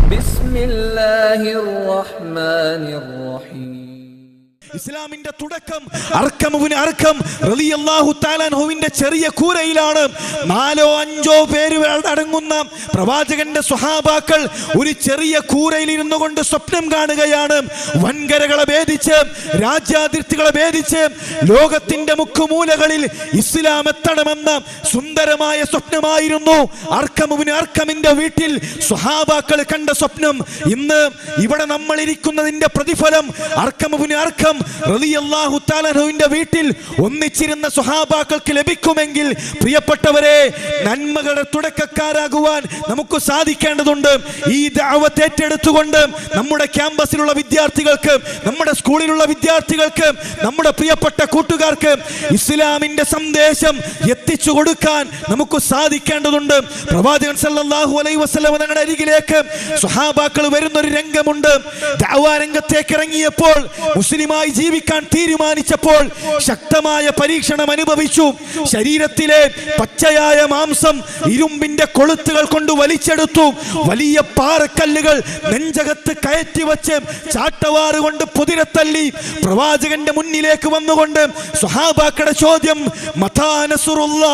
بسم الله الرحمن الرحيم ഇസ്ലാമിന്റെ തുടക്കം അർക്കമുവിന് അർക്കം റളിയല്ലാഹു താലാൻഹുവിന്റെ ചെറിയ കൂരയിലാണ് നാലോ അഞ്ചോ പേര് അടങ്ങുന്ന പ്രവാചകന്റെ സ്വഹാബാക്കൾ ഒരു ചെറിയ കൂരയിൽ ഇരുന്നു കൊണ്ട് സ്വപ്നം കാണുകയാണ് വൻകരകളെ ഭേദിച്ച് രാജ്യാതിർത്തികളെ ഭേദിച്ച് ലോകത്തിന്റെ മുക്കുമൂലകളിൽ ഇസ്ലാം എത്തണമെന്ന സുന്ദരമായ സ്വപ്നമായിരുന്നു അർക്കമുവിന് അർക്കമിന്റെ വീട്ടിൽ സ്വഹാബാക്കൾ കണ്ട സ്വപ്നം ഇന്ന് ഇവിടെ നമ്മൾ ഇരിക്കുന്നതിന്റെ പ്രതിഫലം അർക്കമുവിന് അർക്കം റളിയല്ലാഹു തആലാഹുവിന്റെ വീട്ടിൽ ഒന്നിച്ചിരുന്ന സ്വഹാബാക്കൾക്ക് ലഭിക്കുമെങ്കിൽ പ്രിയപ്പെട്ടവരെ നന്മകളുടെ തുടക്കക്കാരാകുവാൻ നമുക്ക് സാധിക്കേണ്ടതുണ്ട് ഈ ദഅവത്ത് ഏറ്റെടുത്തുകൊണ്ട് നമ്മുടെ ക്യാമ്പസിലുള്ള വിദ്യാർത്ഥികൾക്ക് നമ്മുടെ സ്കൂളിലുള്ള വിദ്യാർത്ഥികൾക്ക് നമ്മുടെ പ്രിയപ്പെട്ട കൂട്ടുകാർക്ക് ഇസ്ലാമിന്റെ സന്ദേശം എത്തിച്ചു കൊടുക്കാൻ നമുക്ക് സാധിക്കേണ്ടതുണ്ട് പ്രവാചകൻ സല്ലല്ലാഹു അലൈഹി വസല്ലം തങ്ങളുടെ അരികിലേക്ക് സ്വഹാബാക്കൾ വരുന്ന ഒരു രംഗമുണ്ട് ദഅവാ രംഗത്തേക്ക് ഇറങ്ങിയപ്പോൾ മുസ്ലിമായി ജീവിക്കാൻ തീരുമാനിച്ചപ്പോൾ ശക്തമായ പരീക്ഷണം അനുഭവിച്ചു ശരീരത്തിലെ പച്ചയായ മാംസം ഇരുമ്പിന്റെ കൊളുത്തുകൾ കൊണ്ട് വലിച്ചെടുത്തു വലിയ പാറക്കല്ലുകൾ നെഞ്ചകത്ത് കയറ്റി വച്ച് ചാട്ടവാറ് കൊണ്ട് പുതിരത്തള്ളി പ്രവാചകന്റെ മുന്നിലേക്ക് വന്നുകൊണ്ട് സ്വഹാബാക്കയുടെ ചോദ്യം മതാ നസുറുല്ലാ,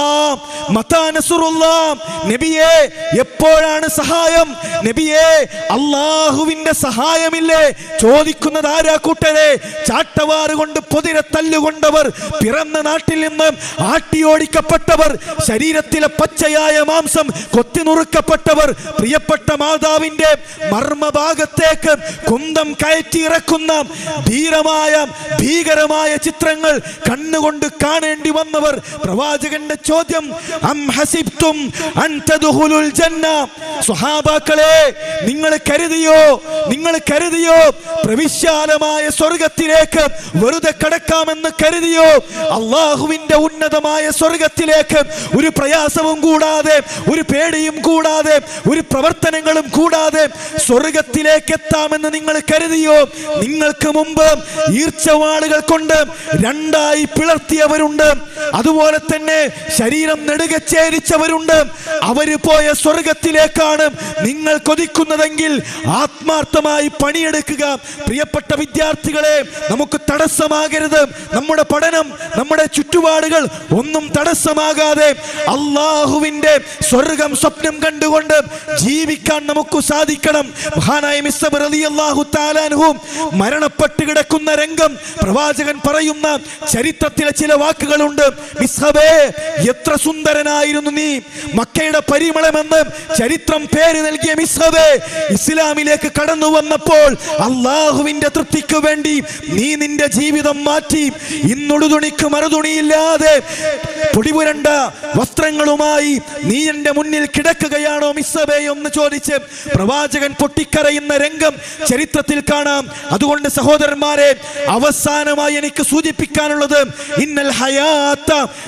മതാ നസുറുല്ലാ. നബിയേ എപ്പോഴാണ് സഹായം നബിയേ അള്ളാഹുവിന്റെ സഹായമില്ലേ ചോദിക്കുന്നത് ആരാ കൂട്ടരെ ചാട്ടവാറ് കൊണ്ട് പൊതിര തല്ലുകൊണ്ടവർ പിറന്ന നാട്ടിൽ നിന്ന് ആട്ടിയോടിക്കപ്പെട്ടവർ ശരീരത്തിലെ പച്ചയായ മാംസം കൊത്തിനുറുക്കപ്പെട്ടവർ പ്രിയപ്പെട്ട മാതാവിന്റെ മർമ്മഭാഗത്തേക്ക് കുന്തം കയറ്റി ഇറക്കുന്ന ധീരമായ ഭീകരമായ ചിത്രങ്ങൾ കണ്ണുകൊണ്ട് കാണേണ്ടി വന്നവർ പ്രവാചകന്റെ ചോദ്യം അം ഹസിബ്തും അൻ തദ്ഖുലുൽ ജന്ന സ്വഹാബാക്കളെ നിങ്ങൾ കരുതിയോ നിങ്ങൾ കരുതിയോ പ്രവിശാലമായ സ്വർഗത്തിലേക്ക് വെറുതെ കടക്കാമെന്ന് കരുതിയോ അള്ളാഹുവിന്റെ ഉന്നതമായ സ്വർഗത്തിലേക്ക് ഒരു പ്രയാസവും കൂടാതെ ഒരു പേടിയും കൂടാതെ ഒരു പ്രവർത്തനങ്ങളും കൂടാതെ സ്വർഗത്തിലേക്ക് എത്താമെന്ന് നിങ്ങൾ കരുതിയോ നിങ്ങൾക്ക് മുമ്പ് ഈർച്ചവാളുകൾ കൊണ്ട് രണ്ടായി പിളർത്തിയവരുണ്ട് അതുപോലെ തന്നെ ശരീരം നെടുകെ ചേരിച്ചവരുണ്ട് അവര് പോയ സ്വർഗത്തിലേക്കാണ് നിങ്ങൾ കൊതിക്കുന്നതെങ്കിൽ ആത്മാർത്ഥമായി പണിയെടുക്കുക പ്രിയപ്പെട്ട വിദ്യാർത്ഥികളെ നമുക്ക് തടസ്സമാകരുത് നമ്മുടെ പഠനം നമ്മുടെ ചുറ്റുപാടുകൾ ഒന്നും തടസ്സമാകാതെ അള്ളാഹുവിന്റെ സ്വർഗം സ്വപ്നം കണ്ടുകൊണ്ട് ജീവിക്കാൻ നമുക്ക് സാധിക്കണം മഹാനായ മിസ്സബ് റളിയല്ലാഹു തആലാൻഹു മരണപ്പെട്ട് കിടക്കുന്ന രംഗം പ്രവാചകൻ പറയുന്ന ചരിത്രത്തിലെ ചില വാക്കുകളുണ്ട് മിസ്ഹബേ എത്ര സുന്ദരനായിരുന്നു നീ മക്കയുടെ പരിമളമെന്ന് ചരിത്രം പേര് നൽകിയ മിസ്ഹബേ ഇസ്ലാമിലേക്ക് കടന്നു വന്നപ്പോൾ അള്ളാഹുവിന്റെ തൃപ്തിക്ക് വേണ്ടി നീ നിന്റെ ജീവിതം മാറ്റി ഇന്നുടുതുണിക്ക് മറുതുണിയില്ലാതെ പൊടിപുരണ്ട വസ്ത്രങ്ങളുമായി നീ എന്റെ മുന്നിൽ കിടക്കുകയാണോ മിസ്സബേ എന്ന് ചോദിച്ച് പ്രവാചകൻ പൊട്ടിക്കരയുന്ന രംഗം ചരിത്രത്തിൽ കാണാം അതുകൊണ്ട് സഹോദരന്മാരെ അവസാനമായി എനിക്ക് സൂചിപ്പിക്കാനുള്ളത് ഇന്നൽ ഹയാത്ത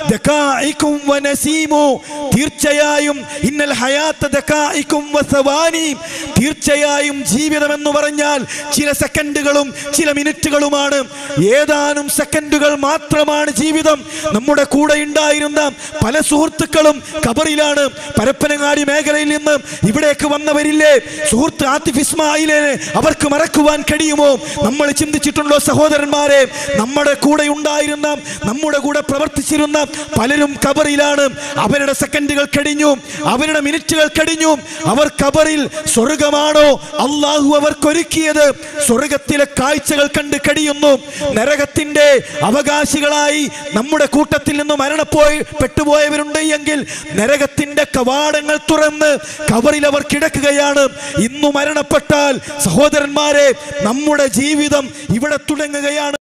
ദകാഇകും വനസീമു തീർച്ചയായും ഇന്നൽ ഹയാത്ത ദകാഇകും വസവാനി തീർച്ചയായും ജീവിതം എന്ന് പറഞ്ഞാൽ ചില സെക്കൻഡുകളും ചില മിനിറ്റുകളുമാണ് ഏതാനും സെക്കൻഡുകൾ മാത്രമാണ് ജീവിതം നമ്മുടെ കൂടെ ഉണ്ടായിരുന്ന പല സുഹൃത്തുക്കളും കബറിലാണ് പരപ്പനങ്ങാടി മേഖലയിൽ നിന്ന് ഇവിടേക്ക് വന്നവരില്ലേ സുഹൃത്ത് ആത്തിഫ് ഇസ്മായിലിനെ അവർക്ക് മറക്കുവാൻ കഴിയുമോ നമ്മൾ ചിന്തിച്ചിട്ടുണ്ടോ സഹോദരന്മാരെ നമ്മുടെ കൂടെ ഉണ്ടായിരുന്ന നമ്മുടെ കൂടെ പ്രവർത്തിച്ചിരുന്ന പലരും കബറിലാണ് അവരുടെ സെക്കൻഡുകൾ കഴിഞ്ഞു അവരുടെ മിനിറ്റുകൾ കഴിഞ്ഞു അവർ കബറിൽ സ്വർഗമാണോ അള്ളാഹു അവർക്കൊരുക്കിയത് സ്വർഗത്തിലെ കാഴ്ചകൾ കണ്ട് കഴിയുന്നു നരകത്തിന്റെ അവകാശികളായി നമ്മുടെ കൂട്ടത്തിൽ നിന്ന് മരണപ്പോയി പെട്ടുപോയവരുണ്ട് എങ്കിൽ നരകത്തിന്റെ കവാടങ്ങൾ തുറന്ന് കബറിൽ അവർ കിടക്കുകയാണ് ഇന്നു മരണപ്പെട്ടാൽ സഹോദരന്മാരെ നമ്മുടെ ജീവിതം ഇവിടെ തുടങ്ങുകയാണ്